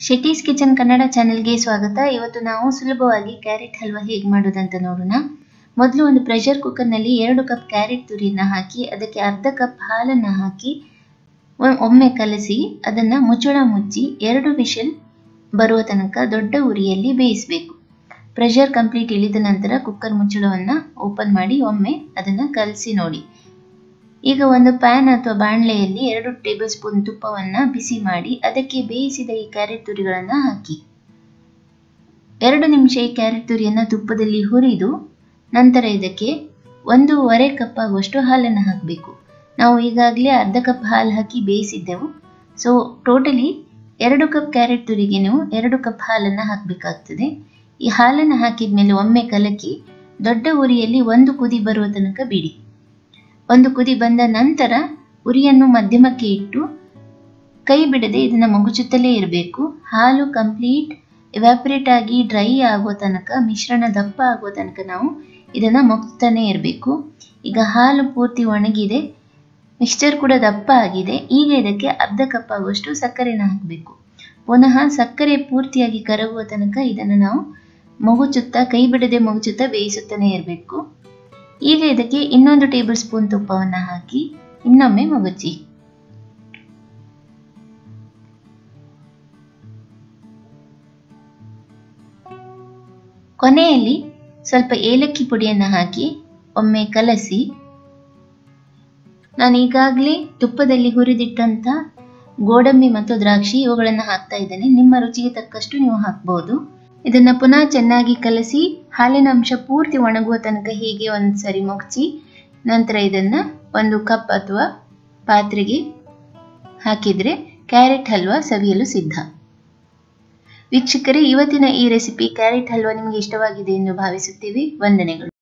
ಶೆಟ್ಟೀಸ್ kitchen Kannada ಚಾನೆಲ್ಗೆ ಸ್ವಾಗತ ಇವತ್ತು ನಾವು ಸುಲಭವಾಗಿ ಕ್ಯಾರೆಟ್ ಹಲ್ವಾ ಹೇಗೆ ಮಾಡೋದಂತ ನೋಡೋಣ ಮೊದಲು ಒಂದು ಪ್ರೆಷರ್ ಕುಕ್ಕರ್ನಲ್ಲಿ ಎರಡು ಕಪ್ ಕ್ಯಾರೆಟ್ ತುರಿಯನ್ನು ಹಾಕಿ ಅದಕ್ಕೆ ಅರ್ಧ ಕಪ್ ಹಾಲನ್ನು ಹಾಕಿ ಒ- ಒಮ್ಮೆ ಕಲಸಿ ಅದನ್ನು ಮುಚ್ಚಳ ಮುಚ್ಚಿ ಎರಡು ವಿಷಲ್ ಬರುವ ತನಕ ದೊಡ್ಡ ಉರಿಯಲ್ಲಿ ಬೇಯಿಸಬೇಕು ಪ್ರೆಷರ್ ಕಂಪ್ಲೀಟ್ ಇಳಿದ ನಂತರ ಕುಕ್ಕರ್ ಮುಚ್ಚಳವನ್ನು ಓಪನ್ ಮಾಡಿ ಒಮ್ಮೆ ಅದನ್ನು ಕಲಸಿ ನೋಡಿ ಈಗ ಒಂದು ಪ್ಯಾನ್ ಅಥವಾ ಬಾಣಲೆಯಲ್ಲಿ ಎರಡು ಟೇಬಲ್ ಸ್ಪೂನ್ ತುಪ್ಪವನ್ನು ಬಿಸಿ ಮಾಡಿ ಅದಕ್ಕೆ ಬೇಯಿಸಿದ ಈ ಕ್ಯಾರೆಟ್ ತುರಿಗಳನ್ನು ಹಾಕಿ ಎರಡು ನಿಮಿಷ ಈ ಕ್ಯಾರೆಟ್ ತುರಿಯನ್ನು ತುಪ್ಪದಲ್ಲಿ ಹುರಿದು ನಂತರ ಇದಕ್ಕೆ ಒಂದೂವರೆ ಕಪ್ ಆಗುವಷ್ಟು ಹಾಲನ್ನು ಹಾಕಬೇಕು ನಾವು ಈಗಾಗಲೇ ಅರ್ಧ ಕಪ್ ಹಾಲು ಹಾಕಿ ಬೇಯಿಸಿದ್ದೆವು ಸೊ ಟೋಟಲಿ ಎರಡು ಕಪ್ ಕ್ಯಾರೆಟ್ ತುರಿಗೆ ನೀವು ಎರಡು ಕಪ್ ಹಾಲನ್ನು ಹಾಕಬೇಕಾಗ್ತದೆ ಈ ಹಾಲನ್ನು ಹಾಕಿದ ಮೇಲೆ ಒಮ್ಮೆ ಕಲಕಿ ದೊಡ್ಡ ಉರಿಯಲ್ಲಿ ಒಂದು ಕುದಿ ಬರುವ ತನಕ ಬಿಡಿ ಒಂದು ಕುದಿ ಬಂದ ನಂತರ ಉರಿಯನ್ನು ಮಧ್ಯಮಕ್ಕೆ ಇಟ್ಟು ಕೈ ಬಿಡದೆ ಇದನ್ನು ಮಗುಚುತ್ತಲೇ ಇರಬೇಕು ಹಾಲು ಕಂಪ್ಲೀಟ್ ಎವ್ಯಾಪರೇಟ್ ಆಗಿ ಡ್ರೈ ಆಗುವ ತನಕ ಮಿಶ್ರಣ ದಪ್ಪ ಆಗುವ ತನಕ ನಾವು ಇದನ್ನು ಮಗ್ತಾನೆ ಇರಬೇಕು ಈಗ ಹಾಲು ಪೂರ್ತಿ ಒಣಗಿದೆ ಮಿಕ್ಸ್ಚರ್ ಕೂಡ ದಪ್ಪ ಆಗಿದೆ ಈಗ ಇದಕ್ಕೆ ಅರ್ಧ ಕಪ್ ಆಗುವಷ್ಟು ಸಕ್ಕರೆನ ಹಾಕಬೇಕು ಪುನಃ ಸಕ್ಕರೆ ಪೂರ್ತಿಯಾಗಿ ಕರಗುವ ತನಕ ಇದನ್ನು ನಾವು ಮಗುಚುತ್ತಾ ಕೈ ಬಿಡದೆ ಮಗುಚುತ್ತಾ ಬೇಯಿಸುತ್ತಾನೆ ಇರಬೇಕು ಈಗ ಇದಕ್ಕೆ ಇನ್ನೊಂದು ಟೇಬಲ್ ಸ್ಪೂನ್ ತುಪ್ಪವನ್ನು ಹಾಕಿ ಇನ್ನೊಮ್ಮೆ ಮಗುಚಿ ಕೊನೆಯಲ್ಲಿ ಸ್ವಲ್ಪ ಏಲಕ್ಕಿ ಪುಡಿಯನ್ನು ಹಾಕಿ ಒಮ್ಮೆ ಕಲಸಿ ನಾನು ಈಗಾಗಲೇ ತುಪ್ಪದಲ್ಲಿ ಹುರಿದಿಟ್ಟಂತ ಗೋಡಂಬಿ ಮತ್ತು ದ್ರಾಕ್ಷಿ ಇವುಗಳನ್ನು ಹಾಕ್ತಾ ಇದ್ದೇನೆ ನಿಮ್ಮ ರುಚಿಗೆ ತಕ್ಕಷ್ಟು ನೀವು ಹಾಕ್ಬೋದು ಇದನ್ನ ಪುನಃ ಚೆನ್ನಾಗಿ ಕಲಸಿ ಹಾಲಿನ ಅಂಶ ಪೂರ್ತಿ ಒಣಗುವ ತನಕ ಹೀಗೆ ಒಂದು ಸರಿ ಮುಗ್ಚಿ ನಂತರ ಇದನ್ನ ಒಂದು ಕಪ್ ಅಥವಾ ಪಾತ್ರೆಗೆ ಹಾಕಿದ್ರೆ ಕ್ಯಾರೆಟ್ ಹಲ್ವಾ ಸವಿಯಲು ಸಿದ್ಧ ವೀಕ್ಷಕರೇ ಇವತ್ತಿನ ಈ ರೆಸಿಪಿ ಕ್ಯಾರೆಟ್ ಹಲ್ವಾ ನಿಮಗೆ ಇಷ್ಟವಾಗಿದೆ ಎಂದು ಭಾವಿಸುತ್ತೀವಿ ವಂದನೆಗಳು